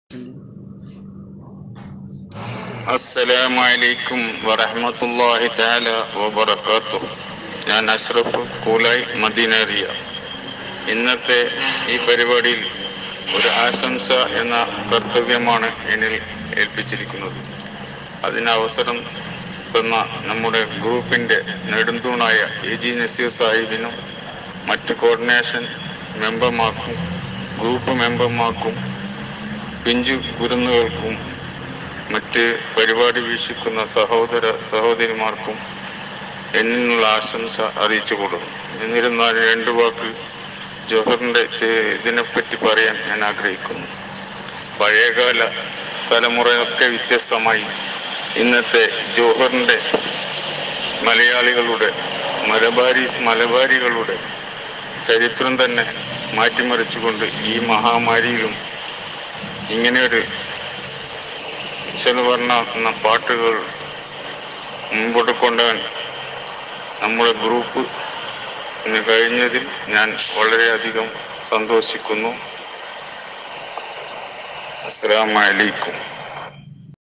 അസ്സലാമു അലൈക്കും വറഹ്മത്തുള്ളാഹി തആല വബറകാതുഹു ഞാൻ അഷ്റഫ് കൂലായി മദീനറിയ ഇന്നത്തെ ഈ പരിപാടിയിൽ ഒരു ആശംസ എന്ന കർത്തവ്യമാണ് എന്നിൽ ഏൽപ്പിച്ചിരിക്കുന്നത് അതിന് അവസരം തന്ന നമ്മുടെ ഗ്രൂപ്പിന്റെ നെടുന്തൂണായ എ ജി നസീർ സാഹിബിനും മറ്റ് കോർഡിനേഷൻ മെമ്പർമാർക്കും ഗ്രൂപ്പ് മെമ്പർമാർക്കും പിഞ്ചു കുരുന്നുകൾക്കും മറ്റ് പരിപാടി വീക്ഷിക്കുന്ന സഹോദര സഹോദരിമാർക്കും എന്നിനുള്ള ആശംസ അറിയിച്ചു കൊടുക്കും എന്നിരുന്നാലും രണ്ടു വാക്ക് ജോഹറിന്റെ ചെ- ഇതിനെപ്പറ്റി പറയാൻ ഞാൻ ആഗ്രഹിക്കുന്നു പഴയകാല തലമുറയൊക്കെ വ്യത്യസ്തമായി ഇന്നത്തെ ജോഹറിന്റെ മലയാളികളുടെ മലബാരി മലബാരികളുടെ ചരിത്രം തന്നെ മാറ്റിമറിച്ചുകൊണ്ട് ഈ മഹാമാരിയിലും ഇങ്ങനെയൊരു ചെലവർണ്ണാക്കുന്ന പാട്ടുകൾ മുമ്പോട്ട് കൊണ്ടുപോകാൻ നമ്മുടെ ഗ്രൂപ്പ് ഇന്ന് കഴിഞ്ഞതിൽ ഞാൻ വളരെയധികം സന്തോഷിക്കുന്നു അസ്സലാമു അലൈക്കും